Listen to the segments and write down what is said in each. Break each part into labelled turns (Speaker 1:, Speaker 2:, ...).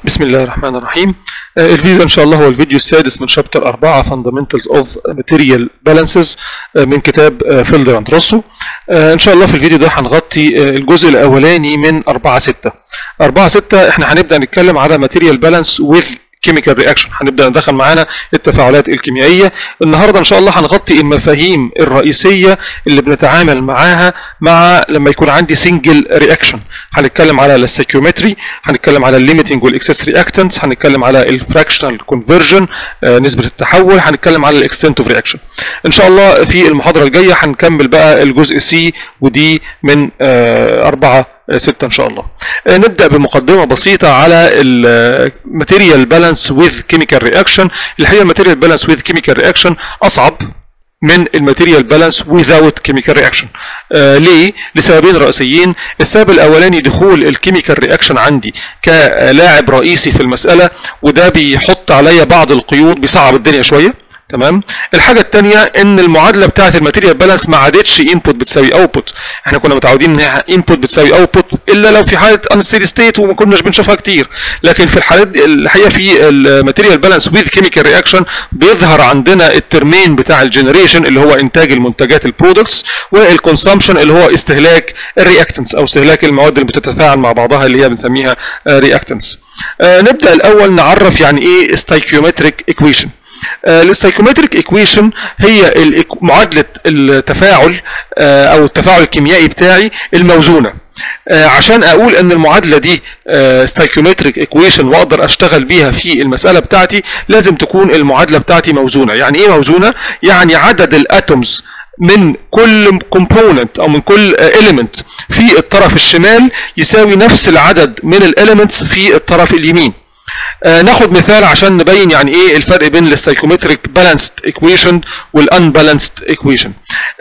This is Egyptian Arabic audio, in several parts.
Speaker 1: بسم الله الرحمن الرحيم آه، الفيديو ان شاء الله هو الفيديو السادس من شابتر 4 Fundamentals of Material Balances آه، من كتاب آه، فيلدر اند روسو آه، ان شاء الله في الفيديو ده هنغطي آه، الجزء الاولاني من 4 6 4 6 احنا هنبدا نتكلم على Material Balance with كيميكال رياكشن هنبدا ندخل معانا التفاعلات الكيميائيه النهارده ان شاء الله هنغطي المفاهيم الرئيسيه اللي بنتعامل معاها مع لما يكون عندي سنجل رياكشن هنتكلم على الستيكيومتري هنتكلم على الليميتنج والاكسس رياكتنتس هنتكلم على الفراكشنال كونفرجن نسبه التحول هنتكلم على الاكستنت اوف رياكشن ان شاء الله في المحاضره الجايه هنكمل بقى الجزء سي ودي من آه، أربعة ستة إن شاء الله آه، نبدأ بمقدمة بسيطة على الماتيريال بالانس وذ كيميكال رياكشن الحقيقة الماتيريال بالانس وذ كيميكال رياكشن أصعب من الماتيريال بالانس without كيميكال رياكشن آه ليه لسببين رئيسيين السبب الاولاني دخول الكيميكال رياكشن عندي كلاعب رئيسي في المساله وده بيحط عليا بعض القيود بيصعب الدنيا شويه تمام الحاجه الثانيه ان المعادله بتاعه الماتيريال بالانس ما عادتش انبوت بتساوي اوتبوت احنا كنا متعودين انها انبوت بتساوي اوتبوت الا لو في حاله انستيدي ستيت وما كناش بنشوفها كتير لكن في الحالات دي الحقيقه في الماتيريال بالانس ويز كيميكال رياكشن بيظهر عندنا الترمين بتاع الجنريشن اللي هو انتاج المنتجات البرودكتس والكونسامشن اللي هو استهلاك الرياكتنس او استهلاك المواد اللي بتتفاعل مع بعضها اللي هي بنسميها رياكتنس نبدا الاول نعرف يعني ايه ستايكيومتريك ايكويشن الستايكومتريك ايكويشن هي الإك- معادله التفاعل آه، او التفاعل الكيميائي بتاعي الموزونه آه، عشان اقول ان المعادله دي ستايكومتريك ايكويشن واقدر اشتغل بيها في المساله بتاعتي لازم تكون المعادله بتاعتي موزونه يعني ايه موزونه يعني عدد الاتومز من كل كومبوننت او من كل اليمنت في الطرف الشمال يساوي نفس العدد من الاليمنتس في الطرف اليمين آه ناخد مثال عشان نبين يعني ايه الفرق بين السايكومتريك بالانسد ايكويشن والانبالانسد ايكويشن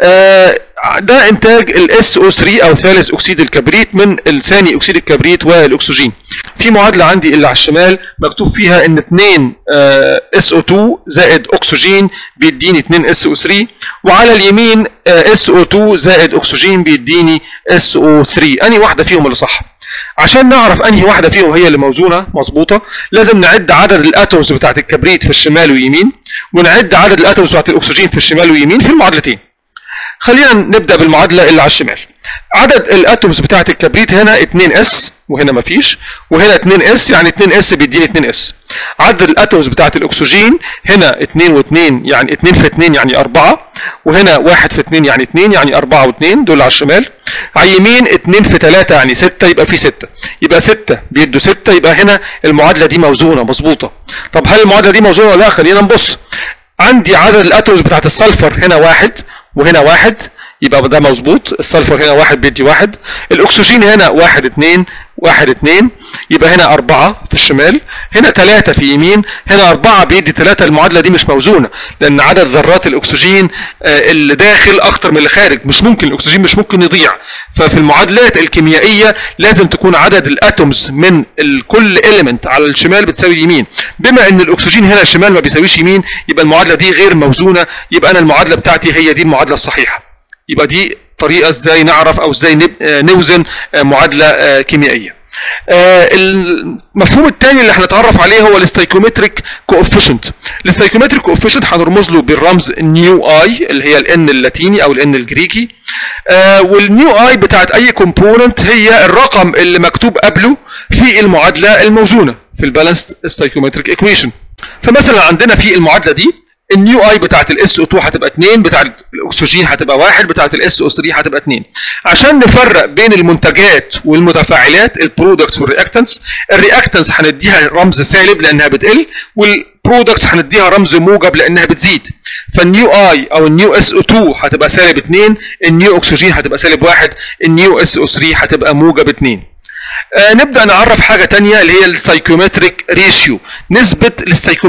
Speaker 1: ده انتاج الاس او 3 او ثالث اكسيد الكبريت من الثاني اكسيد الكبريت والاكسجين في معادله عندي اللي على الشمال مكتوب فيها ان 2 اس او 2 زائد اكسجين بيديني 2 اس او 3 وعلى اليمين اس او 2 زائد اكسجين بيديني اس او 3 انهي واحده فيهم اللي صح عشان نعرف انهي واحده فيهم هي اللي موزونه مظبوطه لازم نعد عدد الاتومز بتاعت الكبريت في الشمال ويمين ونعد عدد الاتومز بتاعت الاكسجين في الشمال ويمين في المعادلتين خلينا نبدا بالمعادله اللي على الشمال عدد الاتومز بتاعت الكبريت هنا 2 اس وهنا مفيش وهنا 2 اس يعني 2 اس بيديني 2 اس عدد الاتومز بتاعت الاكسجين هنا 2 و2 يعني 2 في 2 يعني 4 وهنا 1 في 2 يعني 2 يعني 4 و2 دول على الشمال على اليمين 2 في 3 يعني 6 يبقى في 6 يبقى 6 بيدوا 6 يبقى هنا المعادله دي موزونه مظبوطه طب هل المعادله دي موزونه ولا لا خلينا نبص عندي عدد الاتومز بتاعت السلفر هنا واحد وهنا واحد يبقى ده مظبوط السلفر هنا واحد بيدي واحد الاكسجين هنا واحد اتنين واحد اتنين يبقى هنا أربعة في الشمال هنا ثلاثة في يمين هنا أربعة بيدي ثلاثة المعادلة دي مش موزونة لأن عدد ذرات الأكسجين آه، اللي داخل أكتر من اللي خارج مش ممكن الأكسجين مش ممكن يضيع ففي المعادلات الكيميائية لازم تكون عدد الأتومز من ال- كل إيليمنت على الشمال بتساوي اليمين بما إن الأكسجين هنا الشمال ما بيساويش يمين يبقى المعادلة دي غير موزونة يبقى أنا المعادلة بتاعتي هي دي المعادلة الصحيحة يبقى دي طريقه ازاي نعرف او ازاي نب- آه، نوزن آه، معادله آه، كيميائيه آه، المفهوم الثاني اللي هنتعرف عليه هو الستايكومتريك كوفيشنت الستايكومتريك كوفيشنت هنرمز له بالرمز نيو اي اللي هي الان اللاتيني او الان الجريكي آه، والنيو اي بتاعت اي كومبوننت هي الرقم اللي مكتوب قبله في المعادله الموزونه في البالانس ستايكومتريك ايكويشن فمثلا عندنا في المعادله دي النيو اي بتاعت الاس او 2 هتبقى 2 بتاعت الاكسجين هتبقى 1 بتاعت الاس او 3 هتبقى 2 عشان نفرق بين المنتجات والمتفاعلات البرودكتس والرياكتنتس الرياكتنتس هنديها رمز سالب لانها بتقل والبرودكتس هنديها رمز موجب لانها بتزيد فالنيو اي او النيو اس او 2 هتبقى سالب 2 النيو اكسجين هتبقى سالب 1 النيو اس او 3 هتبقى موجب 2 آه نبدا نعرف حاجه تانية اللي هي السايكومتريك ريشيو نسبه السايكومتري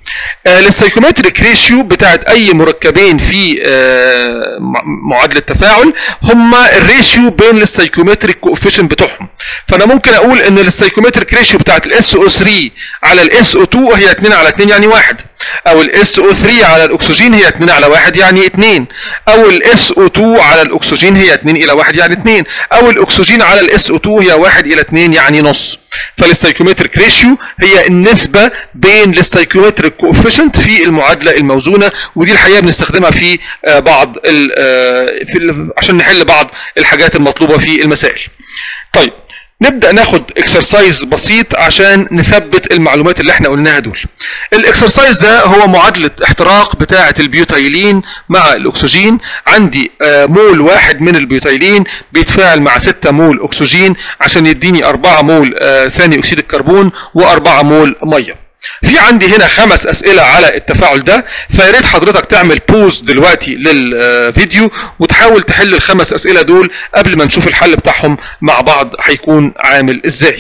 Speaker 1: الاستيكومتريك ريشيو بتاعت اي مركبين في آه، م- معادله تفاعل هما الريشيو بين الاستيكومتريك كوفيشن بتوعهم فانا ممكن اقول ان الاستيكومتريك ريشيو بتاعت الاس او 3 على الاس او 2 هي 2 على 2 يعني 1 او الاس او 3 على الاكسجين هي 2 على 1 يعني 2 او الاس او 2 على الاكسجين هي 2 الى 1 يعني 2 او الاكسجين على الاس او 2 هي 1 الى 2 يعني نص فالاستيكومتريك ريشيو هي النسبه بين الاستيكومتريك كوفيشنت في المعادله الموزونه ودي الحقيقه بنستخدمها في آه، بعض ال- آه، في ال- عشان نحل بعض الحاجات المطلوبه في المسائل طيب نبدا ناخد اكسرسايز بسيط عشان نثبت المعلومات اللي احنا قلناها دول الاكسرسايز ده هو معادله احتراق بتاعه البيوتايلين مع الاكسجين عندي آه، مول واحد من البيوتايلين بيتفاعل مع 6 مول اكسجين عشان يديني 4 مول آه، ثاني اكسيد الكربون و4 مول ميه في عندي هنا خمس اسئله على التفاعل ده فيا ريت حضرتك تعمل بوز دلوقتي للفيديو وتحاول تحل الخمس اسئله دول قبل ما نشوف الحل بتاعهم مع بعض هيكون عامل ازاي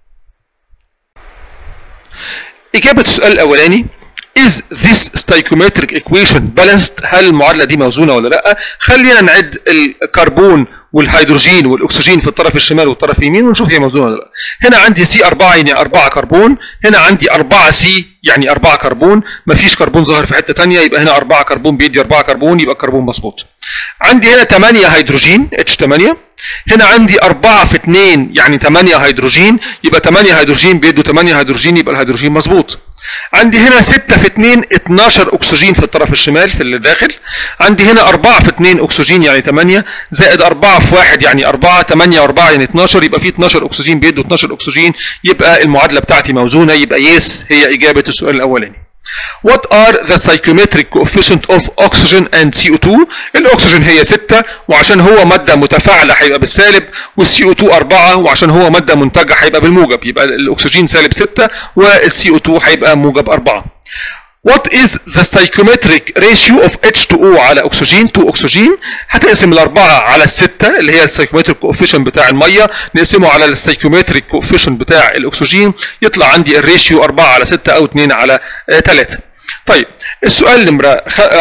Speaker 1: اجابه السؤال الاولاني is this stoichiometric equation balanced هل المعادله دي موزونه ولا لا خلينا نعد الكربون والهيدروجين والاكسجين في الطرف الشمال والطرف اليمين ونشوف هي موزونه ولا لا هنا عندي سي 4 يعني 4 كربون هنا عندي 4 سي يعني 4 كربون مفيش كربون ظاهر في حته ثانيه يبقى هنا 4 كربون بيدي 4 كربون يبقى الكربون مظبوط عندي هنا 8 هيدروجين اتش 8 هنا عندي 4 في 2 يعني 8 هيدروجين يبقى 8 هيدروجين بيدوا 8 هيدروجين يبقى الهيدروجين مظبوط عندي هنا 6 في 2 12 اكسجين في الطرف الشمال في اللي داخل عندي هنا 4 في 2 اكسجين يعني 8 زائد 4 في 1 يعني 4 8 و4 يعني 12 يبقى في 12 اكسجين بيدوا 12 اكسجين يبقى المعادله بتاعتي موزونه يبقى يس هي اجابه السؤال الاولاني What are the stoichiometric coefficient of oxygen and CO2 الاكسجين هي 6 وعشان هو ماده متفاعله هيبقى بالسالب والسي او 2 4 وعشان هو ماده منتجه هيبقى بالموجب يبقى الاكسجين سالب 6 والسي او 2 هيبقى موجب 4 What is the stoichiometric ratio of H2O على أكسجين 2 أكسجين هتقسم الأربعة على الستة اللي هي الستايكومتريك كوفيشن بتاع المية نقسمه على الستايكومتريك كوفيشن بتاع الأكسجين يطلع عندي الريشيو 4 على 6 أو 2 على 3 طيب السؤال نمرة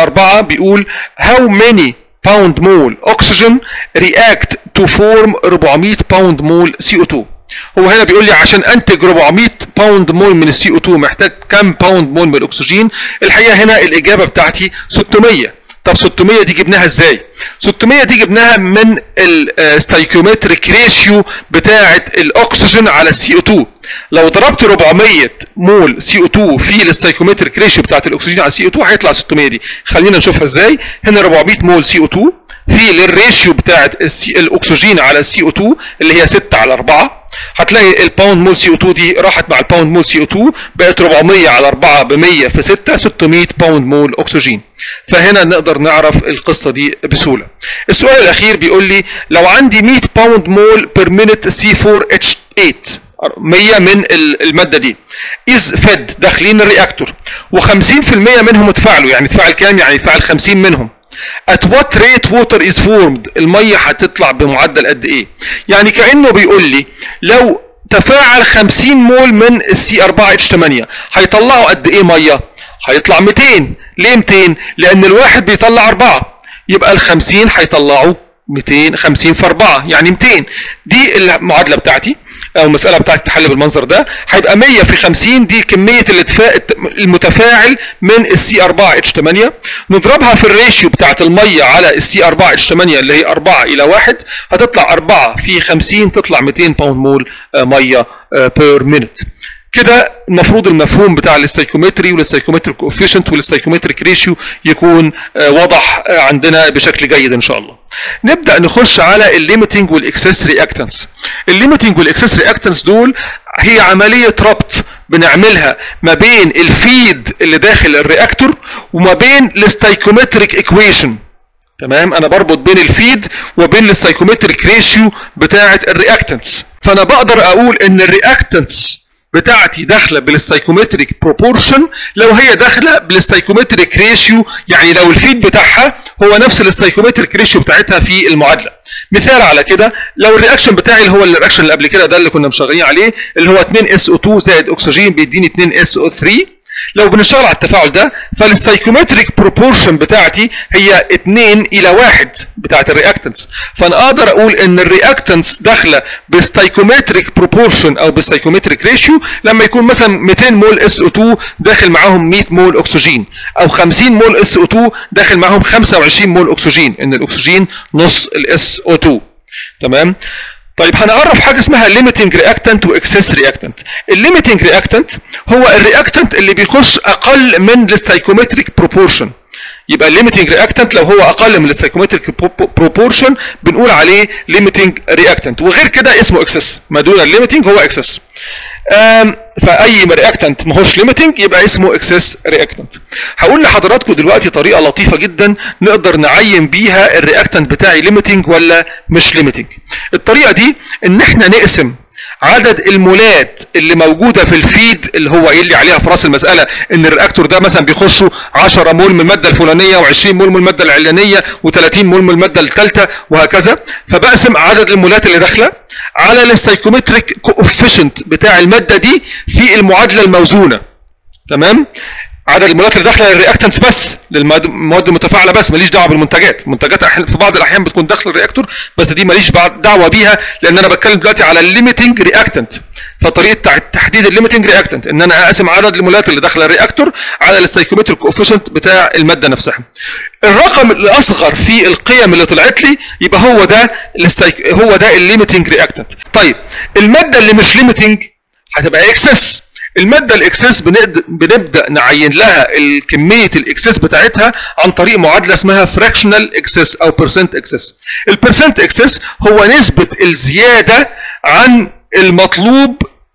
Speaker 1: 4 بيقول how many pound mole oxygen react to form 400 pound mole CO2 هو هنا بيقول لي عشان انتج 400 باوند مول من السي او 2 محتاج كام باوند مول من الاكسجين الحقيقه هنا الاجابه بتاعتي 600 طب 600 دي جبناها ازاي 600 دي جبناها من الستايكيومتريك ريشيو بتاعه الاكسجين على السي او 2 لو ضربت 400 مول سي او 2 في الستايكيومتريك ريشيو بتاعه الاكسجين على السي او 2 هيطلع 600 دي خلينا نشوفها ازاي هنا 400 مول سي او 2 في للريشيو بتاعه الاكسجين على السي او 2 اللي هي 6 على 4 هتلاقي الباوند مول سي او 2 دي راحت مع الباوند مول سي او 2 بقت 400 على 4 ب 100 في 6 600 باوند مول اكسجين فهنا نقدر نعرف القصه دي بسهوله السؤال الاخير بيقول لي لو عندي 100 باوند مول بير مينت سي 4 اتش 8 100 من الماده دي از فيد داخلين الرياكتور و50% منهم اتفاعلوا يعني اتفاعل كام يعني اتفاعل 50 منهم at what rate water is formed الميه هتطلع بمعدل قد ايه يعني كانه بيقول لي لو تفاعل 50 مول من السي 4 اتش 8 هيطلعوا قد ايه ميه هيطلع 200 ليه 200 لان الواحد بيطلع 4 يبقى ال 50 هيطلعوا 250 في 4 يعني 200 دي المعادله بتاعتي او المساله بتاعتي تحل بالمنظر ده هيبقى 100 في 50 دي كميه الاتفاق المتفاعل من السي 4 اتش 8 نضربها في الريشيو بتاعت الميه على السي 4 اتش 8 اللي هي 4 الى 1 هتطلع 4 في 50 تطلع 200 باوند مول ميه بير مينت كده المفروض المفهوم بتاع الاستيكومتري والاستيكومتريك كوفيشنت والاستيكومتريك ريشيو يكون واضح عندنا بشكل جيد ان شاء الله. نبدا نخش على الليميتنج والاكسس رياكتنس. الليميتنج والاكسس رياكتنس دول هي عمليه ربط بنعملها ما بين الفيد اللي داخل الرياكتور وما بين الاستيكومتريك ايكويشن. تمام انا بربط بين الفيد وبين السايكومتريك ريشيو بتاعه الرياكتنس فانا بقدر اقول ان الرياكتنس بتاعتي داخله بالستايكومتريك بروبورشن لو هي داخله بالستايكومتريك ريشيو يعني لو الفيد بتاعها هو نفس الستايكومتريك ريشيو بتاعتها في المعادله مثال على كده لو الرياكشن بتاعي اللي هو الرياكشن اللي قبل كده ده اللي كنا مشغلين عليه اللي هو 2 SO2 زائد اكسجين بيديني 2 SO3 لو بنشتغل على التفاعل ده فالستايكومتريك بروبورشن بتاعتي هي 2 الى 1 بتاعت الرياكتنس فانا اقدر اقول ان الرياكتنس داخله بستايكومتريك بروبورشن او بستايكومتريك ريشيو لما يكون مثلا 200 مول اس او 2 داخل معاهم 100 مول اكسجين او 50 مول اس او 2 داخل معاهم 25 مول اكسجين ان الاكسجين نص الاس او 2 تمام طيب هنعرف حاجه اسمها ليميتنج رياكتنت واكسس رياكتنت الليميتنج رياكتنت هو الرياكتنت اللي بيخش اقل من السايكومتريك بروبورشن يبقى الليميتنج رياكتنت لو هو اقل من السايكومتريك بروبورشن بنقول عليه ليميتنج رياكتنت وغير كده اسمه اكسس ما دون الليميتنج هو اكسس فاي رياكتنت ما هوش ليميتنج يبقى اسمه اكسس رياكتنت هقول لحضراتكم دلوقتي طريقه لطيفه جدا نقدر نعين بيها الرياكتنت بتاعي ليميتنج ولا مش ليميتنج الطريقه دي ان احنا نقسم عدد المولات اللي موجوده في الفيد اللي هو قايل لي عليها في راس المساله ان الرياكتور ده مثلا بيخشوا 10 مول من الماده الفلانيه و20 مول من الماده العلانيه و30 مول من الماده الثالثه وهكذا فبقسم عدد المولات اللي داخله على الستايكومتريك كوفيشنت بتاع الماده دي في المعادله الموزونه تمام عدد المولات اللي داخله للرياكتنس بس للمواد المتفاعله بس ماليش دعوه بالمنتجات المنتجات في بعض الاحيان بتكون داخل الرياكتور بس دي ماليش دعوه بيها لان انا بتكلم دلوقتي على الليميتنج رياكتنت فطريقه تحديد الليميتنج رياكتنت ان انا اقسم عدد المولات اللي داخله الرياكتور على الستايكومتريك كوفيشنت بتاع الماده نفسها الرقم الاصغر في القيم اللي طلعت لي يبقى هو ده هو ده الليميتنج رياكتنت طيب الماده اللي مش ليميتنج هتبقى اكسس الماده الاكسس بنبدا نعين لها كميه الاكسس بتاعتها عن طريق معادله اسمها فراكشنال اكسس او بيرسنت اكسس البيرسنت اكسس هو نسبه الزياده عن المطلوب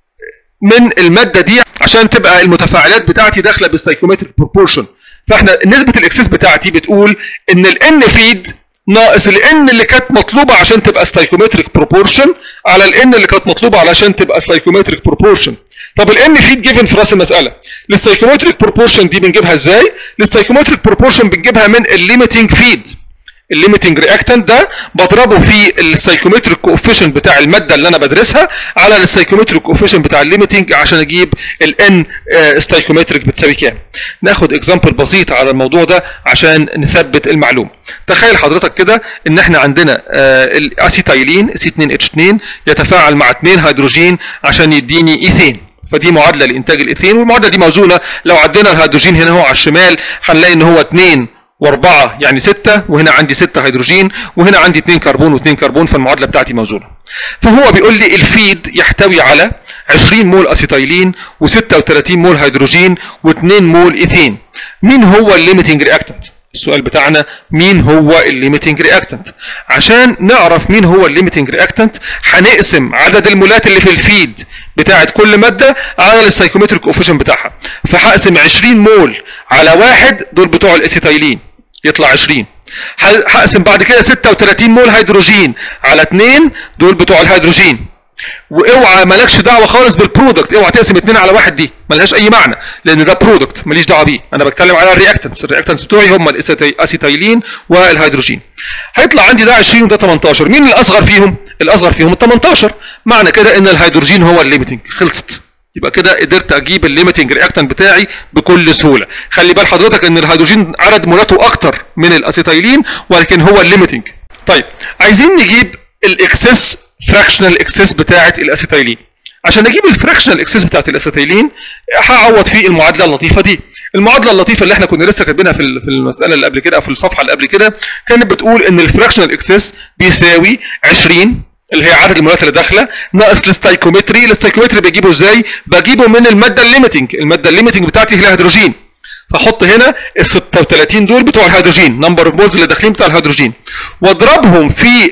Speaker 1: من الماده دي عشان تبقى المتفاعلات بتاعتي داخله بالسايكومتريك بروبورشن فاحنا نسبه الاكسس بتاعتي بتقول ان الان فيد ناقص الان اللي كانت مطلوبه عشان تبقى ستايكومتريك بروبورشن على الان اللي كانت مطلوبه علشان تبقى ستايكومتريك بروبورشن طب الان فيد جيفن في راس المساله الستايكومتريك بروبورشن دي بنجيبها ازاي الستايكومتريك بروبورشن بنجيبها من الليميتنج فيد الليميتنج رياكتنت ده بضربه في السايكومتريك كوفيشن بتاع الماده اللي انا بدرسها على السايكومتريك كوفيشن بتاع الليميتنج عشان اجيب الان ستايكومتريك بتساوي كام ناخد اكزامبل بسيط على الموضوع ده عشان نثبت المعلومه تخيل حضرتك كده ان احنا عندنا الاسيتايلين سي 2 اتش 2 يتفاعل مع 2 هيدروجين عشان يديني ايثين فدي معادله لانتاج الايثين والمعادله دي موزونه لو عدينا الهيدروجين هنا هو على الشمال هنلاقي ان هو 2 واربعة يعني ستة وهنا عندي ستة هيدروجين وهنا عندي اثنين كربون واثنين كربون فالمعادلة بتاعتي موزونة. فهو بيقول لي الفيد يحتوي على 20 مول اسيتايلين و36 مول هيدروجين و2 مول ايثين. مين هو الليميتنج رياكتنت؟ السؤال بتاعنا مين هو الليميتنج رياكتنت؟ عشان نعرف مين هو الليميتنج رياكتنت هنقسم عدد المولات اللي في الفيد بتاعت كل ماده على السايكومتريك اوفيشن بتاعها فهقسم 20 مول على واحد دول بتوع الاسيتايلين يطلع 20 هقسم بعد كده 36 مول هيدروجين على 2 دول بتوع الهيدروجين واوعى مالكش دعوه خالص بالبرودكت اوعى تقسم 2 على 1 دي ملهاش اي معنى لان ده برودكت ماليش دعوه بيه انا بتكلم على الرياكتنس الرياكتنس بتوعي هم الاسيتايلين والهيدروجين هيطلع عندي ده 20 وده 18 مين الاصغر فيهم الاصغر فيهم ال 18 معنى كده ان الهيدروجين هو الليميتنج خلصت يبقى كده قدرت اجيب الليميتنج رياكتنت بتاعي بكل سهوله خلي بال حضرتك ان الهيدروجين عدد مولاته اكتر من الاسيتايلين ولكن هو الليميتنج طيب عايزين نجيب الاكسس فراكشنال اكسس بتاعه الاسيتايلين عشان اجيب الفراكشنال اكسس بتاعه الاسيتايلين هعوض في المعادله اللطيفه دي المعادله اللطيفه اللي احنا كنا لسه كاتبينها في في المساله اللي قبل كده او في الصفحه اللي قبل كده كانت بتقول ان الفراكشنال اكسس بيساوي 20 اللي هي عدد المولات اللي داخله ناقص الستايكومتري الستايكومتري بجيبه ازاي بجيبه من الماده الليميتنج الماده الليميتنج بتاعتي هي الهيدروجين فاحط هنا ال 36 دول بتوع الهيدروجين نمبر اوف مولز اللي داخلين بتاع الهيدروجين واضربهم في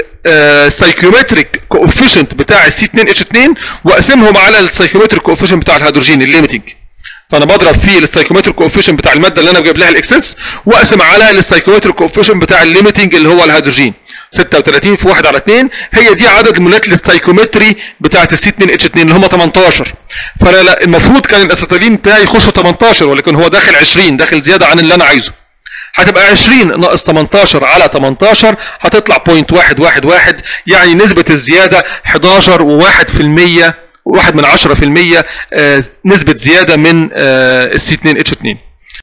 Speaker 1: السايكومتريك كوفيشنت بتاع السي 2 اتش 2 واقسمهم على السايكومتريك كوفيشنت بتاع الهيدروجين الليميتنج فانا بضرب في السايكومتريك كوفيشنت بتاع الماده اللي انا جايب لها الاكسس واقسم على السايكومتريك كوفيشنت بتاع الليميتنج اللي هو الهيدروجين 36 في 1 على 2 هي دي عدد المولات الستايكومتري بتاعت السي 2 اتش 2 اللي هم 18 فانا لا المفروض كان الاسيتالين بتاعي يخش 18 ولكن هو داخل 20 داخل زياده عن اللي انا عايزه هتبقى 20 ناقص 18 على 18 هتطلع 0.111 يعني نسبة الزيادة 11 و1% واحد من 10% آه، نسبه زياده من السي 2 اتش 2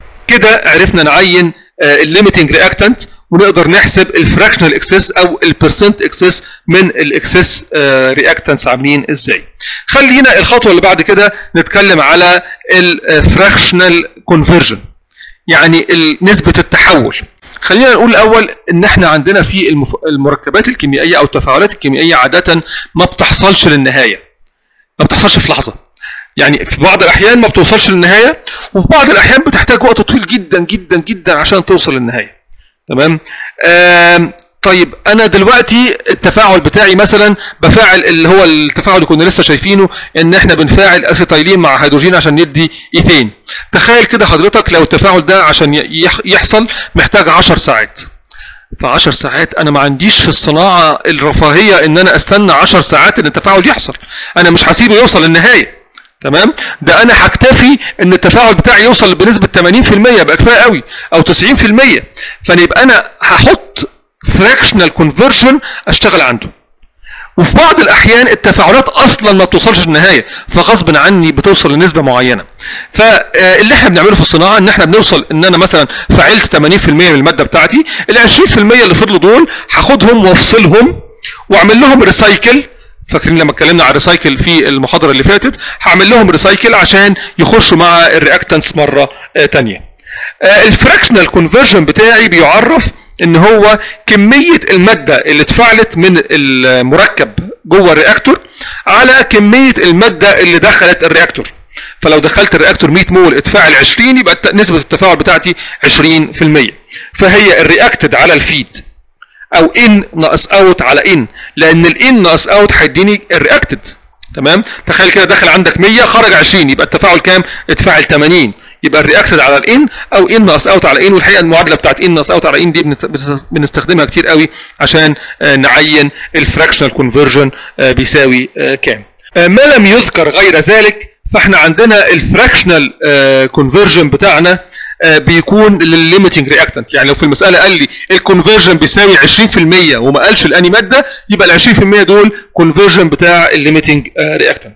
Speaker 1: كده عرفنا نعين الليميتنج رياكتنت ونقدر نحسب الفراكشنال اكسس او البرسنت اكسس من الاكسس رياكتنتس عاملين ازاي خلينا الخطوه اللي بعد كده نتكلم على الفراكشنال كونفرجن يعني ال- نسبه التحول خلينا نقول الاول ان احنا عندنا في المف... المركبات الكيميائيه او التفاعلات الكيميائيه عاده ما بتحصلش للنهايه ما بتحصلش في لحظه يعني في بعض الاحيان ما بتوصلش للنهايه وفي بعض الاحيان بتحتاج وقت طويل جدا جدا جدا عشان توصل للنهايه تمام آم، طيب انا دلوقتي التفاعل بتاعي مثلا بفاعل اللي هو التفاعل اللي كنا لسه شايفينه ان احنا بنفاعل اسيتايلين مع هيدروجين عشان يدي ايثين تخيل كده حضرتك لو التفاعل ده عشان ي- يح- يحصل محتاج 10 ساعات في 10 ساعات انا ما عنديش في الصناعه الرفاهيه ان انا استنى 10 ساعات ان التفاعل يحصل انا مش هسيبه يوصل للنهايه تمام ده انا هكتفي ان التفاعل بتاعي يوصل بنسبه 80% يبقى كفايه قوي او 90% فيبقى انا هحط فراكشنال كونفرجن اشتغل عنده وفي بعض الاحيان التفاعلات اصلا ما بتوصلش للنهايه فغصب عني بتوصل لنسبه معينه فاللي احنا بنعمله في الصناعه ان احنا بنوصل ان انا مثلا فعلت 80% من الماده بتاعتي ال 20% اللي فضلوا دول هاخدهم وافصلهم واعمل لهم ريسايكل فاكرين لما اتكلمنا على الريسايكل في المحاضره اللي فاتت هعمل لهم ريسايكل عشان يخشوا مع الرياكتنس مره آه، تانية الفراكشنال كونفرجن بتاعي بيعرف ان هو كميه الماده اللي اتفعلت من المركب جوه الرياكتور على كميه الماده اللي دخلت الرياكتور فلو دخلت الرياكتور 100 مول اتفاعل 20 يبقى الت- نسبه التفاعل بتاعتي 20% فهي الرياكتد على الفيد او ان ناقص اوت على ان لان الان ناقص اوت هيديني الرياكتد تمام تخيل كده داخل عندك 100 خرج 20 يبقى التفاعل كام اتفاعل 80 يبقى الرياكتد على الان او ان ناقص اوت على ان والحقيقه المعادله بتاعت ان ناقص اوت على ان دي بنت- بنست- بنستخدمها كتير قوي عشان آه، نعين الفراكشنال كونفرجن بيساوي آه، كام آه، ما لم يذكر غير ذلك فاحنا عندنا الفراكشنال كونفرجن بتاعنا آه، بيكون للليميتنج رياكتنت يعني لو في المساله قال لي الكونفرجن بيساوي 20% وما قالش الاني ماده يبقى ال 20% دول كونفرجن بتاع الليميتنج رياكتنت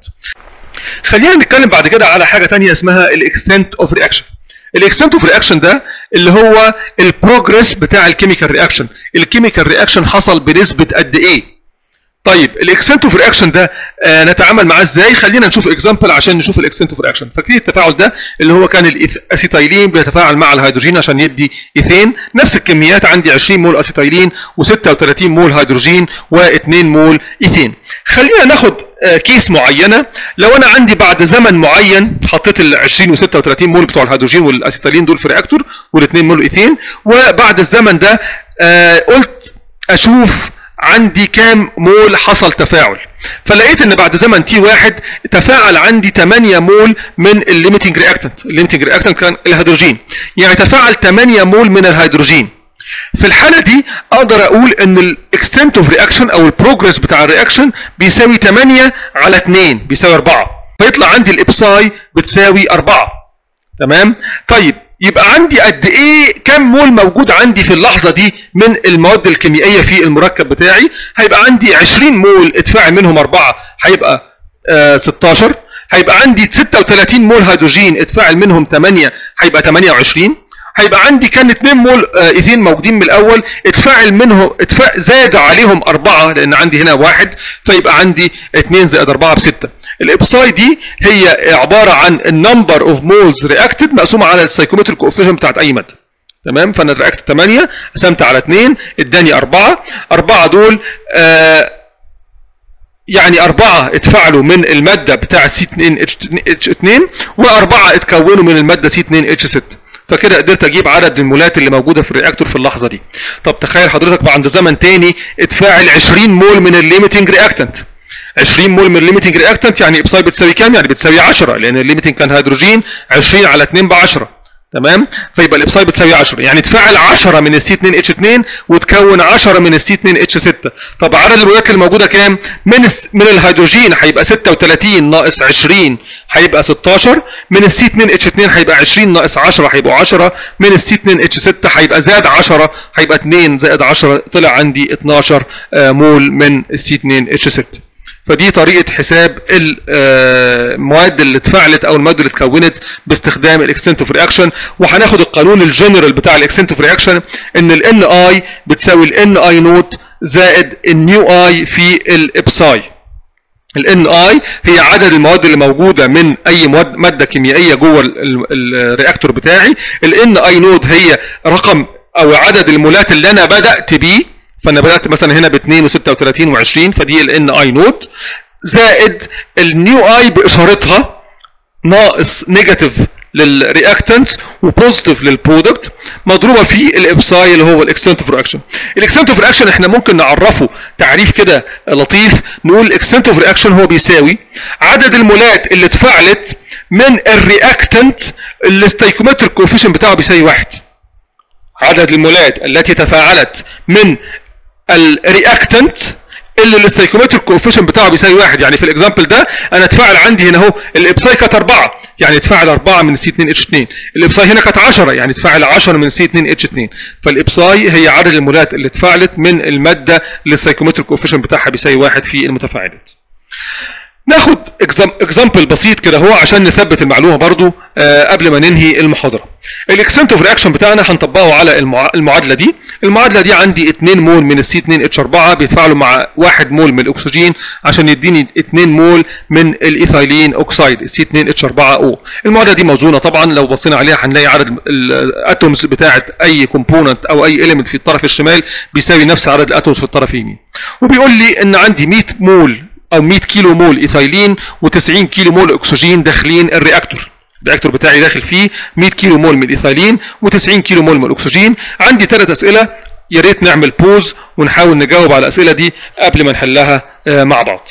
Speaker 1: خلينا نتكلم بعد كده على حاجه تانية اسمها الاكستنت اوف رياكشن الاكستنت اوف رياكشن ده اللي هو البروجرس بتاع الكيميكال رياكشن الكيميكال رياكشن حصل بنسبه قد ايه طيب الاكسنت اوف رياكشن ده آه نتعامل معاه ازاي خلينا نشوف اكزامبل عشان نشوف الاكسنت اوف رياكشن فاكرين التفاعل ده اللي هو كان الاسيتايلين بيتفاعل مع الهيدروجين عشان يدي ايثين نفس الكميات عندي 20 مول اسيتايلين و36 مول هيدروجين و2 مول ايثين خلينا ناخد آه كيس معينه لو انا عندي بعد زمن معين حطيت ال 20 و36 مول بتوع الهيدروجين والاسيتايلين دول في رياكتور وال2 مول ايثين وبعد الزمن ده آه قلت اشوف عندي كام مول حصل تفاعل فلقيت ان بعد زمن تي واحد تفاعل عندي 8 مول من الليميتنج رياكتنت الليميتنج رياكتنت كان الهيدروجين يعني تفاعل 8 مول من الهيدروجين في الحاله دي اقدر اقول ان الاكستنت اوف رياكشن او البروجرس بتاع الرياكشن بيساوي 8 على 2 بيساوي 4 فيطلع عندي الابساي بتساوي 4 تمام طيب يبقى عندي قد ايه كم مول موجود عندي في اللحظه دي من المواد الكيميائيه في المركب بتاعي هيبقى عندي 20 مول اتفاعل منهم 4 هيبقى آه 16 هيبقى عندي 36 مول هيدروجين اتفاعل منهم 8 هيبقى 28 هيبقى عندي كان 2 مول آه ايثين موجودين من الاول اتفاعل منهم اتفاع زاد عليهم 4 لان عندي هنا واحد فيبقى عندي 2 زائد 4 ب 6 الابساي دي هي عباره عن النمبر اوف مولز رياكتد مقسومه على السايكومتريك كوفيشنت بتاعت اي ماده تمام فانا رياكت 8 قسمت على 2 اداني 4 4 دول آه يعني أربعة اتفاعلوا من المادة بتاع سي 2 اتش 2 وأربعة اتكونوا من المادة سي 2 اتش 6 فكده قدرت اجيب عدد المولات اللي موجوده في الرياكتور في اللحظه دي طب تخيل حضرتك بعد زمن تاني اتفاعل 20 مول من الليميتنج رياكتنت 20 مول من الليميتنج رياكتنت يعني ابساي بتساوي كام يعني بتساوي 10 لان الليميتنج كان هيدروجين 20 على 2 ب 10 تمام فيبقى الابساي بتساوي 10 يعني تفاعل 10 من السي 2 اتش 2 وتكون 10 من السي 2 اتش 6 طب عدد المولات اللي موجوده كام من الس... من الهيدروجين هيبقى 36 ناقص 20 هيبقى 16 من السي 2 اتش 2 هيبقى 20 ناقص 10 هيبقوا 10 من السي 2 اتش 6 هيبقى زاد 10 هيبقى 2 زائد 10 طلع عندي 12 مول من السي 2 اتش 6 فدي طريقه حساب المواد اللي اتفاعلت او المواد اللي اتكونت باستخدام الاكستنت اوف رياكشن وهناخد القانون الجنرال بتاع الاكستنت اوف رياكشن ان الان اي بتساوي الان اي نوت زائد النيو اي في الابساي الان اي هي عدد المواد اللي موجوده من اي مواد ماده كيميائيه جوه الرياكتور بتاعي الان اي نود هي رقم او عدد المولات اللي انا بدات بيه فانا بدات مثلا هنا ب 2 و36 و20 فدي الان اي نود زائد النيو اي باشارتها ناقص نيجاتيف للرياكتنتس وبوزيتيف للبرودكت مضروبه في الابساي اللي هو الاكستنت اوف رياكشن الاكستنت اوف رياكشن احنا ممكن نعرفه تعريف كده لطيف نقول الاكستنت اوف رياكشن هو بيساوي عدد المولات اللي اتفاعلت من الرياكتنت اللي الستايكومتريك كوفيشن بتاعه بيساوي واحد عدد المولات التي تفاعلت من الرياكتنت اللي الاستيكومتريك كوفيشن بتاعه بيساوي واحد يعني في الاكزامبل ده انا اتفاعل عندي هنا اهو الابساي كانت 4 يعني اتفاعل 4 من سي 2 اتش 2 الابساي هنا كانت 10 يعني اتفاعل 10 من سي 2 اتش 2 فالابساي هي عدد المولات اللي اتفاعلت من الماده اللي السايكومتريك كوفيشن بتاعها بيساوي واحد في المتفاعلات ناخد اكزامبل بسيط كده هو عشان نثبت المعلومه برضو آه قبل ما ننهي المحاضره الاكسنت اوف رياكشن بتاعنا هنطبقه على المعادله دي المعادله دي عندي 2 مول من السي 2 اتش 4 بيتفاعلوا مع 1 مول من الاكسجين عشان يديني 2 مول من الايثايلين اوكسيد السي 2 اتش 4 او المعادله دي موزونه طبعا لو بصينا عليها هنلاقي عدد الاتومز بتاعه اي كومبوننت او اي اليمنت في الطرف الشمال بيساوي نفس عدد الاتومز في الطرف اليمين وبيقول لي ان عندي 100 مول او 100 كيلو مول ايثايلين و90 كيلو مول اكسجين داخلين الرياكتور الرياكتور بتاعي داخل فيه 100 كيلو مول من الايثايلين و90 كيلو مول من الاكسجين عندي ثلاث اسئله يا ريت نعمل بوز ونحاول نجاوب على الاسئله دي قبل ما نحلها مع بعض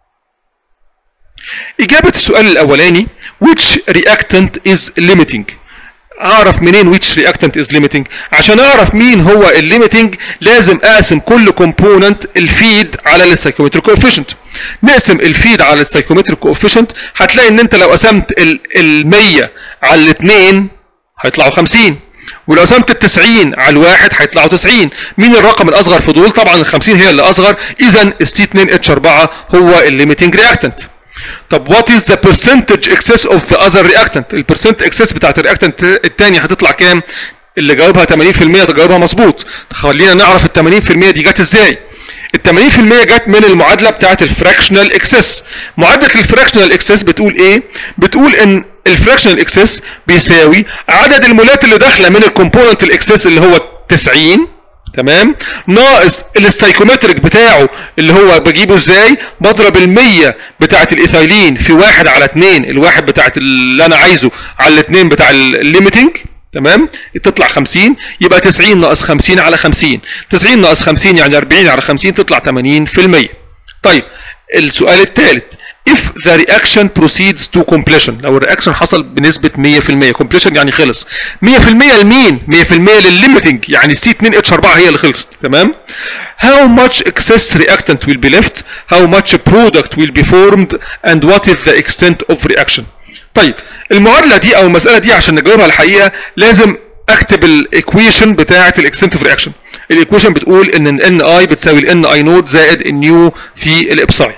Speaker 1: اجابه السؤال الاولاني which reactant is limiting اعرف منين which reactant is limiting عشان اعرف مين هو الليميتنج لازم اقسم كل كومبوننت الفيد على السايكومتريك كوفيشنت نقسم الفيد على السايكومتريك كوفيشنت هتلاقي ان انت لو قسمت ال 100 على الاثنين هيطلعوا 50 ولو قسمت ال 90 على الواحد هيطلعوا 90 مين الرقم الاصغر في دول طبعا ال 50 هي اللي اصغر اذا السي 2 اتش 4 هو الليميتنج رياكتنت طب وات از ذا برسنتج اكسس اوف ذا اذر رياكتنت البرسنت اكسس بتاعت الرياكتنت الثاني هتطلع كام اللي جاوبها 80% تجاوبها مظبوط خلينا نعرف ال 80% دي جت ازاي ال 80% جت من المعادله بتاعت الفراكشنال اكسس معادله الفراكشنال اكسس بتقول ايه بتقول ان الفراكشنال اكسس بيساوي عدد المولات اللي داخله من الكومبوننت الاكسس اللي هو 90 تمام ناقص السايكومتريك بتاعه اللي هو بجيبه ازاي بضرب ال100 بتاعه الايثايلين في واحد على 2 الواحد بتاعه اللي انا عايزه على الاثنين بتاع الليميتنج تمام تطلع 50 يبقى 90 ناقص 50 على 50 90 ناقص 50 يعني 40 على 50 تطلع 80% طيب السؤال الثالث if the reaction proceeds to completion لو الرياكشن حصل بنسبة 100% completion يعني خلص 100% لمين 100% للليميتنج يعني سي 2 اتش 4 هي اللي خلصت تمام how much excess reactant will be left how much product will be formed and what is the extent of reaction طيب المعادلة دي او المسألة دي عشان نجاوبها الحقيقة لازم اكتب الايكويشن بتاعه الاكستنت اوف رياكشن الايكويشن بتقول ان الان اي بتساوي الان اي نوت زائد النيو في الابساي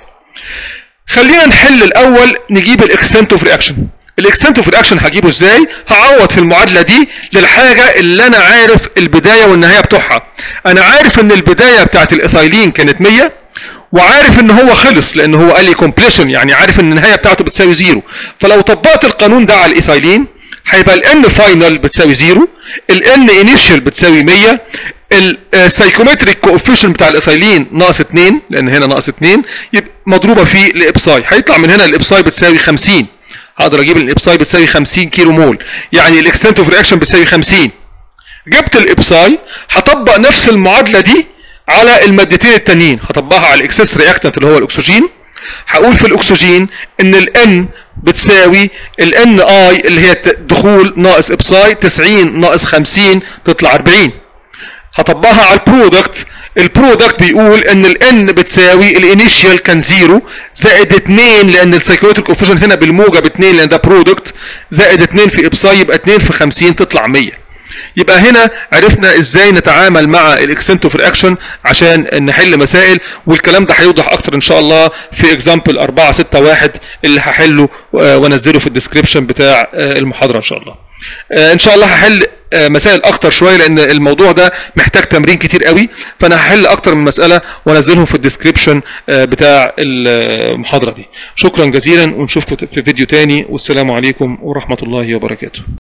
Speaker 1: خلينا نحل الاول نجيب الاكستنت اوف رياكشن الاكستنت اوف رياكشن هجيبه ازاي هعوض في المعادله دي للحاجه اللي انا عارف البدايه والنهايه بتوعها انا عارف ان البدايه بتاعت الايثايلين كانت 100 وعارف ان هو خلص لان هو قال لي كومبليشن يعني عارف ان النهايه بتاعته بتساوي زيرو فلو طبقت القانون ده على الايثايلين هيبقى الان فاينل بتساوي زيرو الان انيشال بتساوي 100 السايكومتريك كوفيشن بتاع الايثايلين ناقص 2 لان هنا ناقص 2 يبقى مضروبه في الابساي هيطلع من هنا الابساي بتساوي 50 هقدر اجيب الابساي بتساوي 50 كيلو مول يعني الاكستنت اوف رياكشن بتساوي 50 جبت الابساي هطبق نفس المعادله دي على المادتين التانيين هطبقها على الاكسس رياكتنت اللي هو الاكسجين هقول في الاكسجين ان الان بتساوي الان اي اللي هي دخول ناقص ابساي 90 ناقص 50 تطلع 40 هطبقها على البرودكت البرودكت بيقول ان الان بتساوي الانيشيال كان زيرو زائد 2 لان السايكومتريك اوفيشن هنا بالموجب 2 لان ده برودكت زائد 2 في ابساي يبقى 2 في 50 تطلع 100 يبقى هنا عرفنا ازاي نتعامل مع الاكسنت اوف رياكشن عشان نحل مسائل والكلام ده هيوضح اكتر ان شاء الله في اكزامبل 4 6 1 اللي هحله وانزله في الديسكربشن بتاع المحاضره ان شاء الله ان شاء الله هحل مسائل اكتر شويه لان الموضوع ده محتاج تمرين كتير قوي فانا هحل اكتر من مساله وانزلهم في الديسكربشن بتاع المحاضره دي شكرا جزيلا ونشوفكم في فيديو تاني والسلام عليكم ورحمه الله وبركاته